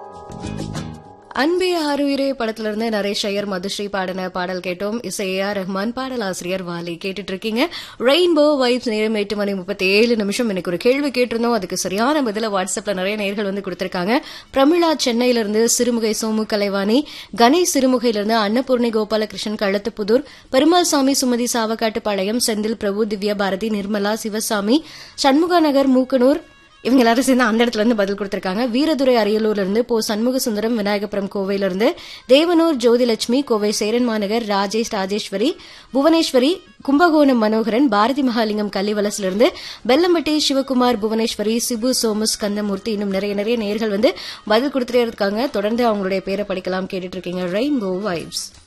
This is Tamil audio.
அன்பே ஆறுயிரே படத்துல இருந்து நரேஷ் ஐயர் மதுஸ்ரீ பாடின பாடல் கேட்டோம் இசை ஏ ஆர் ரஹ்மான் பாடலாசிரியர் வாலி கேட்டுட்டு இருக்கீங்க ரெயின்போ வைப்ஸ் நேரம் எட்டு மணி முப்பத்தி ஏழு நிமிஷம் எனக்கு ஒரு கேள்வி கேட்டிருந்தோம் அதுக்கு சரியான பதில வாட்ஸ்அப்ல நிறைய நேர்கள் வந்து கொடுத்திருக்காங்க பிரமிளா சென்னையில இருந்து சிறுமுகை சோமு கலைவாணி கணேஷ் சிறுமுகையில இருந்து அன்னபூர்ணி கோபாலகிருஷ்ணன் கள்ளத்துப்புதூர் பெருமாள் சாமி சுமதி சாவக்காட்டு பாளையம் செந்தில் பிரபு திவ்யா பாரதி நிர்மலா சிவசாமி சண்முகா நகர் மூக்கனூர் இவங்க எல்லாரும் சேர்ந்து அந்த இடத்துல இருந்து பதில் கொடுத்திருக்காங்க வீரதுரை அரியலூர்ல இருந்து போ சண்முக சுந்தரம் விநாயகபுரம் கோவையில இருந்து தேவனூர் ஜோதிலட்சுமி கோவை சேரன் மாநகர் ராஜேஷ் ராஜேஸ்வரி புவனேஸ்வரி கும்பகோணம் மனோகரன் பாரதி மகாலிங்கம் கள்ளிவலசுல இருந்து பெல்லம்பட்டி சிவகுமார் புவனேஸ்வரி சிபு சோமஸ் கந்தமூர்த்தி இன்னும் நிறைய நிறைய நேர்கள் வந்து பதில் கொடுத்துட்டே இருக்காங்க தொடர்ந்து அவங்களுடைய பேரை படிக்கலாம் கேட்டுட்டு இருக்கீங்க ரெயின்போ வைப்ஸ்